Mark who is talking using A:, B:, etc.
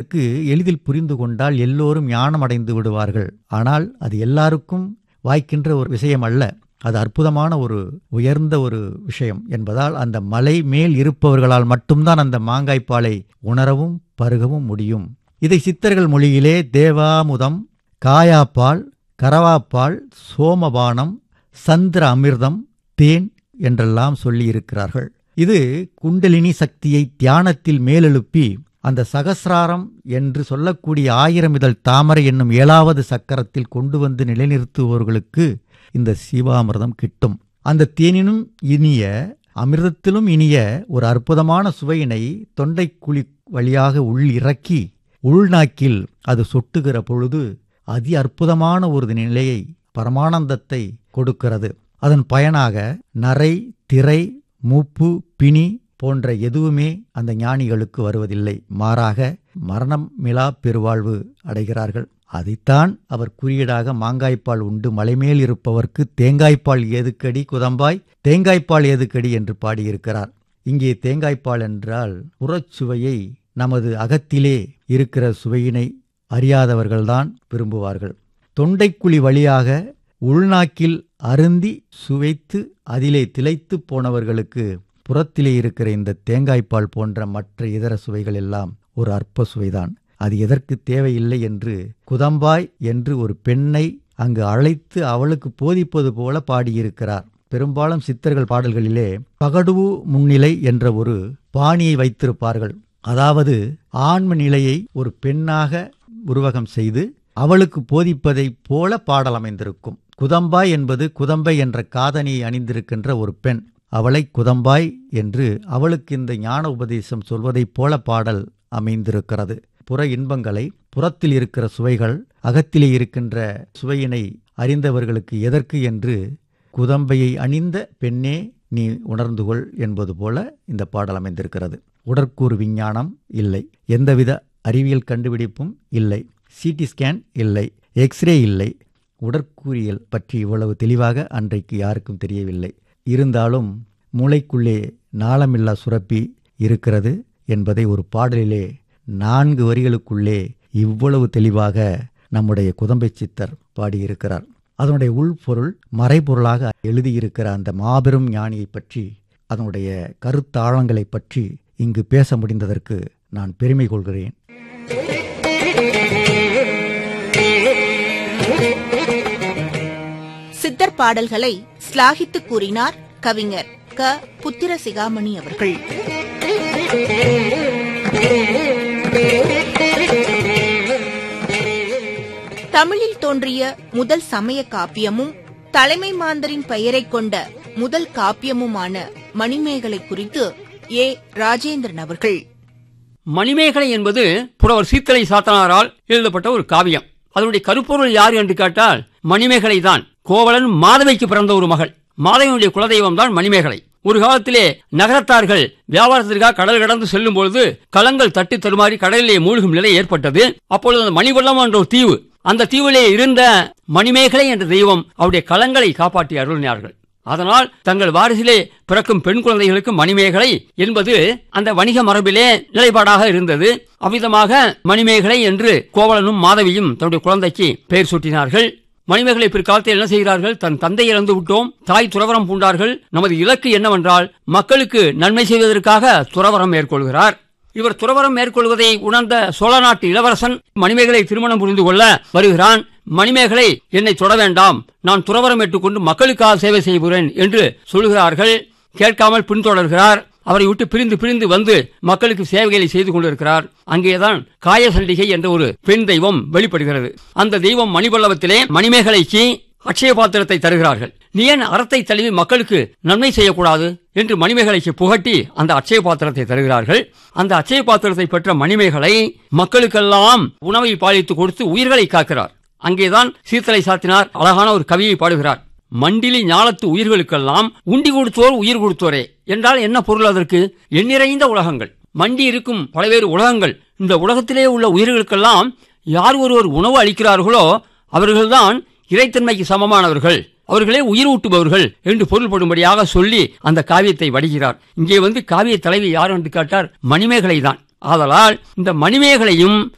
A: எதற்கு எளிதில் புரிந்து கொண்டால் எல்லோரும் ஞானம் அடைந்து விடுவார்கள் ஆனால் அது எல்லாருக்கும் வாய்க்கின்ற ஒரு விஷயம் அல்ல அது அற்புதமான ஒரு உயர்ந்த ஒரு விஷயம் என்பதால் அந்த மலை மேல் இருப்பவர்களால் மட்டும்தான் அந்த மாங்காய்ப்பாலை உணரவும் பருகவும் முடியும் இதை சித்தர்கள் மொழியிலே தேவாமுதம் காயாப்பால் கரவாப்பால் சோமபானம் சந்திர அமிர்தம் தேன் என்றெல்லாம் சொல்லி இருக்கிறார்கள் இது குண்டலினி சக்தியை தியானத்தில் மேலெழுப்பி அந்த சகசிராரம் என்று சொல்லக்கூடிய ஆயிரம் இதழ் தாமரை என்னும் ஏழாவது சக்கரத்தில் கொண்டு வந்து நிலைநிறுத்துபவர்களுக்கு இந்த சீவாமிர்தம் கிட்டும் அந்த தேனினும் இனிய அமிர்தத்திலும் இனிய ஒரு அற்புதமான சுவையினை தொண்டைக்குழி வழியாக உள் இறக்கி உள்நாக்கில் அது சொட்டுகிற பொழுது அதி அற்புதமான ஒரு நிலையை பரமானந்தத்தை கொடுக்கிறது அதன் பயனாக நரை திரை மூப்பு பிணி போன்ற எதுவுமே அந்த ஞானிகளுக்கு வருவதில்லை மாறாக மரணம் மிலா பெருவாழ்வு அடைகிறார்கள் அதைத்தான் அவர் குறியீடாக மாங்காய்ப்பால் உண்டு மலைமேல் இருப்பவர்க்கு தேங்காய்ப்பால் ஏதுக்கடி குதம்பாய் தேங்காய்ப்பால் ஏதுக்கடி என்று பாடியிருக்கிறார் இங்கே தேங்காய்ப்பால் என்றால் புறச்சுவையை நமது அகத்திலே இருக்கிற சுவையினை அறியாதவர்கள்தான் விரும்புவார்கள் தொண்டைக்குழி வழியாக உள்நாக்கில் அருந்தி சுவைத்து அதிலே திளைத்து போனவர்களுக்கு புறத்திலே இருக்கிற இந்த தேங்காய்ப்பால் போன்ற மற்ற இதர சுவைகள் எல்லாம் ஒரு அற்ப சுவைதான் அது எதற்கு தேவையில்லை என்று குதம்பாய் என்று ஒரு பெண்ணை அங்கு அழைத்து அவளுக்கு போதிப்பது போல பாடியிருக்கிறார் பெரும்பாலும் சித்தர்கள் பாடல்களிலே பகடுவு முன்னிலை என்ற ஒரு பாணியை வைத்திருப்பார்கள் அதாவது ஆன்ம நிலையை ஒரு பெண்ணாக உருவகம் செய்து அவளுக்கு போதிப்பதைப் போல பாடல் அமைந்திருக்கும் குதம்பாய் என்பது குதம்பை என்ற காதணியை அணிந்திருக்கின்ற ஒரு பெண் அவளை குதம்பாய் என்று அவளுக்கு இந்த ஞான உபதேசம் சொல்வதைப் போல பாடல் அமைந்திருக்கிறது புற இன்பங்களை புறத்தில் இருக்கிற சுவைகள் அகத்திலே இருக்கின்ற சுவையினை அறிந்தவர்களுக்கு எதற்கு என்று குதம்பையை அணிந்த பெண்ணே நீ உணர்ந்து கொள் என்பது போல இந்த பாடல் அமைந்திருக்கிறது உடற்கூறு விஞ்ஞானம் இல்லை எந்தவித அறிவியல் கண்டுபிடிப்பும் இல்லை சிடி ஸ்கேன் இல்லை எக்ஸ்ரே இல்லை உடற்கூறியல் பற்றி இவ்வளவு தெளிவாக அன்றைக்கு யாருக்கும் தெரியவில்லை இருந்தாலும் மூளைக்குள்ளே நாளமில்லா சுரப்பி இருக்கிறது என்பதை ஒரு பாடலிலே நான்கு வரிகளுக்குள்ளே இவ்வளவு தெளிவாக நம்முடைய குதம்பை சித்தர் பாடியிருக்கிறார் அதனுடைய உள்பொருள் மறைபொருளாக எழுதியிருக்கிற அந்த மாபெரும் ஞானியை பற்றி அதனுடைய கருத்தாழங்களை பற்றி இங்கு பேச முடிந்ததற்கு நான் பெருமை கொள்கிறேன்
B: சித்தர் பாடல்களை ஸ்லாகித்து கூறினார் கவிஞர் க புத்திர சிகாமணி அவர்கள் தமிழில் தோன்றிய முதல் சமய காப்பியமும் தலைமை மாந்தரின் பெயரைக் கொண்ட முதல் காப்பியமுமான மணிமேகலை குறித்து ஏ ராஜேந்திரன் அவர்கள்
C: மணிமேகலை என்பது புலவர் சீத்தலை சாத்தனாரால் எழுதப்பட்ட ஒரு காவியம் அதனுடைய கருப்பொருள் யார் என்று கேட்டால் மணிமேகலை தான் கோவலன் மாதவைக்கு பிறந்த ஒரு மகள் மாதவனுடைய குலதெய்வம் தான் மணிமேகலை ஒரு காலத்திலே நகரத்தார்கள் வியாபாரத்திற்காக கடல் கடந்து செல்லும் பொழுது கலங்கள் தட்டி தருமாறி கடலிலே மூழ்கும் நிலை ஏற்பட்டது அப்பொழுது அந்த மணிவள்ளம் என்ற ஒரு தீவு அந்த தீவிலே இருந்த மணிமேகலை என்ற தெய்வம் அவருடைய கலங்களை காப்பாற்றி அருளினார்கள் அதனால் தங்கள் வாரிசிலே பிறக்கும் பெண் குழந்தைகளுக்கு மணிமேகலை என்பது அந்த வணிக மரபிலே நிலைப்பாடாக இருந்தது அவ்விதமாக மணிமேகலை என்று கோவலனும் மாதவியும் தன்னுடைய குழந்தைக்கு பெயர் சூட்டினார்கள் மணிமேகலை பிற்காலத்தில் என்ன செய்கிறார்கள் தன் தந்தை இறந்து விட்டோம் தாய் துறவரம் பூண்டார்கள் நமது இலக்கு என்னவென்றால் மக்களுக்கு நன்மை செய்வதற்காக துறவரம் மேற்கொள்கிறார் இவர் துறவரம் மேற்கொள்வதை உணர்ந்த சோழ நாட்டு இளவரசன் மணிமேகலை திருமணம் புரிந்து கொள்ள வருகிறான் மணிமேகலை என்னை தொட வேண்டாம் நான் துறவரம் ஏற்றுக்கொண்டு மக்களுக்காக சேவை செய்கிறேன் என்று சொல்கிறார்கள் கேட்காமல் பின்தொடர்கிறார் அவரை விட்டு பிரிந்து பிரிந்து வந்து மக்களுக்கு சேவைகளை செய்து கொண்டிருக்கிறார் அங்கேதான் காயசண்டிகை என்ற ஒரு பெண் தெய்வம் வெளிப்படுகிறது அந்த தெய்வம் மணிபல்லவத்திலே மணிமேகலைக்கு அக்ஷய பாத்திரத்தை தருகிறார்கள் நீ ஏன் அறத்தை தழுவி மக்களுக்கு நன்மை செய்யக்கூடாது என்று மணிமேகலைக்கு புகட்டி அந்த அச்சய பாத்திரத்தை தருகிறார்கள் அந்த அச்சய பாத்திரத்தை பெற்ற மணிமேகலை மக்களுக்கெல்லாம் உணவை பாலித்து கொடுத்து உயிர்களை காக்கிறார் அங்கேதான் சீத்தலை சாத்தினார் அழகான ஒரு கவியை பாடுகிறார் மண்டிலி ஞாலத்து உயிர்களுக்கெல்லாம் உண்டி கொடுத்தோர் உயிர் கொடுத்தோரே என்றால் என்ன பொருள் அதற்கு எண்ணிறைந்த உலகங்கள் மண்டி இருக்கும் பல்வேறு உலகங்கள் இந்த உலகத்திலே உள்ள உயிர்களுக்கெல்லாம் யார் ஒருவர் உணவு அளிக்கிறார்களோ அவர்கள்தான் இறைத்தன்மைக்கு சமமானவர்கள் அவர்களே உயிர் ஊட்டுபவர்கள் என்று பொருள்படும்படியாக சொல்லி அந்த காவியத்தை வடிகிறார் இங்கே வந்து காவிய தலைவி யார் என்று கேட்டார் மணிமேகலை தான் ஆதலால் இந்த மணிமேகலையும்